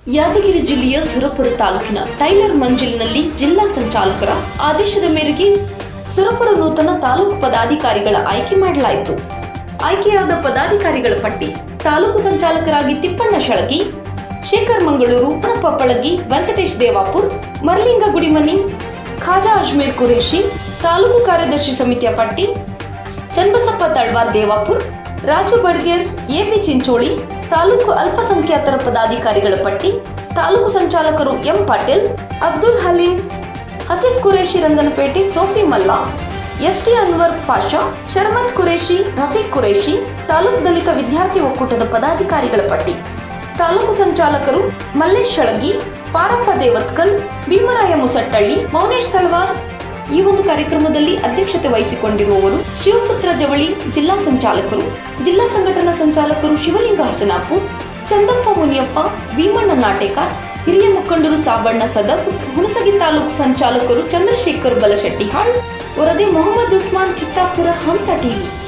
ಯಾದಗಿರಿ ಜಿಲ್ಲೆಯ ಸುರಪುರ ತಾಲೂಕಿನ ಟೈಲರ್ ಮಂಜಿಲ್ನಲ್ಲಿ ಜಿಲ್ಲಾ ಸಂಚಾಲಕರ ಆದೇಶದ ಮೇರೆಗೆ ಸುರಪುರ ನೂತನ ತಾಲೂಕು ಪದಾಧಿಕಾರಿಗಳ ಆಯ್ಕೆ ಮಾಡಲಾಯಿತು ಆಯ್ಕೆಯಾದ ಪದಾಧಿಕಾರಿಗಳ ಪಟ್ಟಿ ತಾಲೂಕು ಸಂಚಾಲಕರಾಗಿ ತಿಪ್ಪಣ್ಣ ಶಳಗಿ ಶೇಖರ್ ಮಂಗಳೂರು ಪಣಪ್ಪ ಪಳಗಿ ವೆಂಕಟೇಶ್ ದೇವಾಪುರ್ ಮರ್ಲಿಂಗ ಗುಡಿಮನಿ ಖಾಜಾ ಅಜ್ಮೀರ್ ಕುರೇಶಿ ತಾಲೂಕು ಕಾರ್ಯದರ್ಶಿ ಸಮಿತಿಯ ಪಟ್ಟಿ ಚನ್ನಬಸಪ್ಪ ತಳ್ವಾರ್ ದೇವಾಪುರ್ ರಾಜು ಬಡ್ಗೇರ್ ಎಬಿ ಚಿಂಚೋಳಿ ತಾಲೂಕು ಅಲ್ಪಸಂಖ್ಯಾತರ ಪದಾಧಿಕಾರಿಗಳ ಪಟ್ಟಿ ತಾಲೂಕು ಸಂಚಾಲಕರು ಎಂ ಪಾಟೀಲ್ ಅಬ್ದುಲ್ ಹಲೀಂ ಹಸೀಫ್ ಕುರೇಶಿ ರಂಗನಪೇಟೆ ಸೋಫಿ ಮಲ್ಲಾ ಎಸ್ಟಿ ಅನ್ವರ್ ಪಾಷಾ ಶರ್ಮತ್ ಕುರೇಶಿ ರಫೀಕ್ ಕುರೇಶಿ ತಾಲೂಕು ದಲಿತ ವಿದ್ಯಾರ್ಥಿ ಒಕ್ಕೂಟದ ಪದಾಧಿಕಾರಿಗಳ ಪಟ್ಟಿ ತಾಲೂಕು ಸಂಚಾಲಕರು ಮಲ್ಲೇಶ್ ಶಳಗಿ ಪಾರಪ್ಪ ದೇವತ್ಕಲ್ ಭೀಮರಾಯ ಮುಸಟ್ಟಳ್ಳಿ ಮೌನೇಶ್ ತಳವಾರ್ ಈ ಒಂದು ಕಾರ್ಯಕ್ರಮದಲ್ಲಿ ಅಧ್ಯಕ್ಷತೆ ವಹಿಸಿಕೊಂಡಿರುವವರು ಶಿವಪುತ್ರ ಜವಳಿ ಜಿಲ್ಲಾ ಸಂಚಾಲಕರು ಜಿಲ್ಲಾ ಸಂಘಟನಾ ಸಂಚಾಲಕರು ಶಿವಲಿಂಗ ಹಸನಾಪುರ್ ಚಂದಪ್ಪ ಮುನಿಯಪ್ಪ ಭೀಮಣ್ಣ ನಾಟೇಕರ್ ಹಿರಿಯ ಮುಖಂಡರು ಸಾಬಣ್ಣ ಸದಬ್ ಹುಣಸಗಿ ತಾಲೂಕು ಸಂಚಾಲಕರು ಚಂದ್ರಶೇಖರ್ ಬಲಶೆಟ್ಟಿಹಾಳ್ ವರದಿ ಮೊಹಮ್ಮದ್ ಉಸ್ಮಾನ್ ಚಿತ್ತಾಪುರ ಹಂಸ ಟಿವಿ